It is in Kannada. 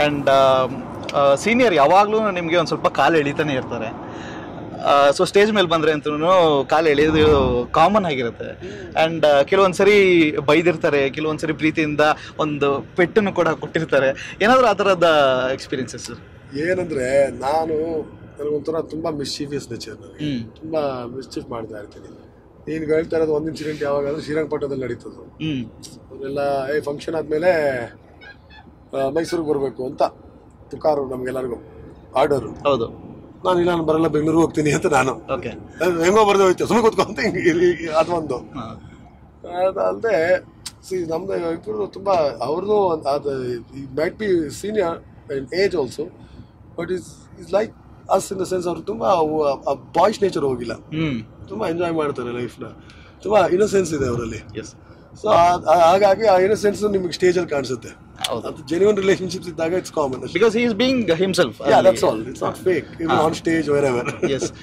ಆ್ಯಂಡ್ ಸೀನಿಯರ್ ಯಾವಾಗಲೂ ನಿಮಗೆ ಒಂದು ಸ್ವಲ್ಪ ಕಾಲು ಎಳಿತಾನೆ ಇರ್ತಾರೆ ಸೊ ಸ್ಟೇಜ್ ಮೇಲೆ ಬಂದರೆ ಅಂತೂ ಕಾಲು ಎಳೆಯೋದು ಕಾಮನ್ ಆಗಿರುತ್ತೆ ಆ್ಯಂಡ್ ಕೆಲವೊಂದು ಸರಿ ಬೈದಿರ್ತಾರೆ ಕೆಲವೊಂದು ಸರಿ ಪ್ರೀತಿಯಿಂದ ಒಂದು ಪೆಟ್ಟನ್ನು ಕೂಡ ಕೊಟ್ಟಿರ್ತಾರೆ ಏನಾದರೂ ಆ ಥರದ ಎಕ್ಸ್ಪೀರಿಯನ್ಸಸ್ ಸರ್ ಏನಂದ್ರೆ ನಾನು ನನಗೊಂಥರ ತುಂಬಾ ಮಿಸ್ಚೀವಿಯಸ್ ನೇಚರ್ ನನಗೆ ಹ್ಞೂ ತುಂಬಾ ಮಿಸ್ಚೀಫ್ ಮಾಡ್ತಾ ಇರ್ತೀನಿ ನೀನು ಹೇಳ್ತಾ ಇರೋದು ಒಂದು ಇನ್ಸಿಡೆಂಟ್ ಯಾವಾಗಾದ್ರೂ ಶ್ರೀರಂಗಪಟ್ಟಣದಲ್ಲಿ ನಡೀತದ್ದು ಹ್ಞೂ ಅವರೆಲ್ಲ ಏ ಫಂಕ್ಷನ್ ಆದಮೇಲೆ ಮೈಸೂರಿಗೆ ಬರಬೇಕು ಅಂತ ತುಕಾರು ನಮಗೆಲ್ಲರಿಗೂ ಆರ್ಡರು ಹೌದು ನಾನು ಇಲ್ಲ ನಾನು ಬರಲ್ಲ ಬೆಂಗಳೂರು ಹೋಗ್ತೀನಿ ಅಂತ ನಾನು ಓಕೆ ಅದು ಹೆಂಗೋ ಬರ್ದೆ ಹೋಯ್ತು ಸುಮ್ಮನೆ ಕೂತ್ಕೊ ಅಂತ ಹಿಂಗೆ ಇಲ್ಲಿ- ಅದೊಂದು ಹಾಂ ಅದಲ್ಲದೆ ಸಿ ನಮ್ದು ಇಬ್ಬರು ತುಂಬಾ ಅವ್ರದ್ದು ಅದು might be senior in age also but is is like us in the sense ಅವ್ರು ತುಂಬಾ ಬಾಯ್ಸ್ ನೇಚರ್ ಹೋಗಿಲ್ಲ ಹ್ಞೂ ತುಂಬಾ ಎಂಜಾಯ್ ಮಾಡ್ತಾರೆ ಲೈಫ್ನ ತುಂಬಾ ಇನ್ನೋಸೆನ್ಸ್ ಇದೆ ಅವರಲ್ಲಿ ಎಸ್ ಸೊ ಹಾಗಾಗಿ ಆ ಇನ್ನೋಸೆನ್ಸ್ ನಿಮಗೆ ಸ್ಟೇಜಲ್ಲಿ ಕಾಣಿಸುತ್ತೆ ಹೌದು ಅದು ಜೆನ್ಯೂನ್ ರಿಲೇಶನ್ಶಿಪ್ಸ್ ಇದ್ದಾಗ it's common because he is being himself Yeah, that's all. It's not fake. Even on stage, wherever. yes